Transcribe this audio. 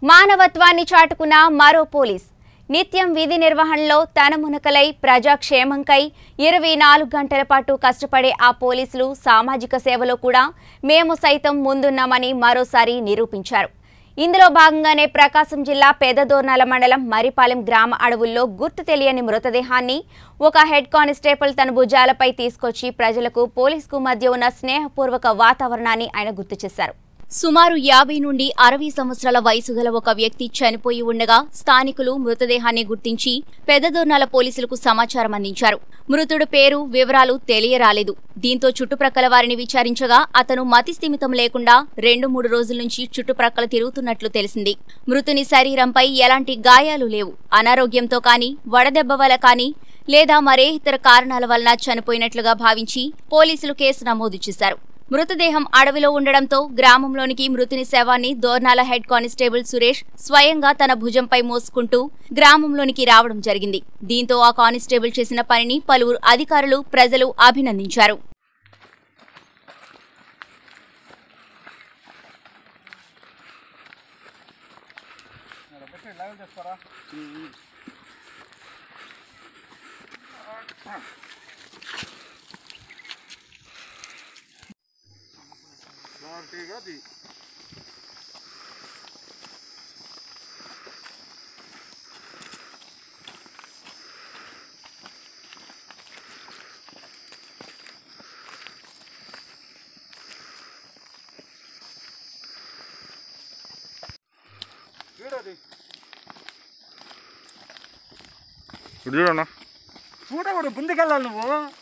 మానవత్వాన్ని చాటుకున్న మరో పోలీస్ నిత్యం విధి నిర్వహణలో తన మునకలై ప్రజాక్షేమంకై ఇరవై నాలుగు గంటల పాటు కష్టపడే ఆ పోలీసులు సామాజిక సేవలో కూడా మేము సైతం ముందున్నామని మరోసారి నిరూపించారు ఇందులో భాగంగానే ప్రకాశం జిల్లా పెదదోర్నాల మండలం మరిపాలెం గ్రామ అడవుల్లో గుర్తు తెలియని మృతదేహాన్ని ఒక హెడ్ కానిస్టేబుల్ తన భుజాలపై తీసుకొచ్చి ప్రజలకు పోలీసుకు మధ్య ఉన్న స్నేహపూర్వక వాతావరణాన్ని ఆయన గుర్తు చేశారు సుమారు యాభై నుండి అరవై సంవత్సరాల వయసు గల ఒక వ్యక్తి చనిపోయి ఉండగా స్థానికులు మృతదేహాన్ని గుర్తించి పెద్దదోర్నాల పోలీసులకు సమాచారం అందించారు మృతుడు పేరు వివరాలు తెలియరాలేదు దీంతో చుట్టుప్రక్కల వారిని విచారించగా అతను మతి స్థిమితం లేకుండా రెండు మూడు రోజుల నుంచి చుట్టుప్రక్కల తిరుగుతున్నట్లు తెలిసింది మృతుని శరీరంపై ఎలాంటి గాయాలు లేవు అనారోగ్యంతో కానీ వడదెబ్బ వల్ల కానీ లేదా మరే ఇతర కారణాల వలన చనిపోయినట్లుగా భావించి పోలీసులు కేసు నమోదు చేశారు మృతదేహం అడవిలో ఉండడంతో గ్రామంలోనికి మృతుని శవాన్ని దోర్నాల హెడ్ కానిస్టేబుల్ సురేష్ స్వయంగా తన భుజంపై మోసుకుంటూ గ్రామంలోనికి రావడం జరిగింది దీంతో ఆ కానిస్టేబుల్ చేసిన పనిని పలువురు అధికారులు ప్రజలు అభినందించారు ఇప్పుడు చూడన్నా చూడకూడదు ముందుకెళ్ళాలి నువ్వు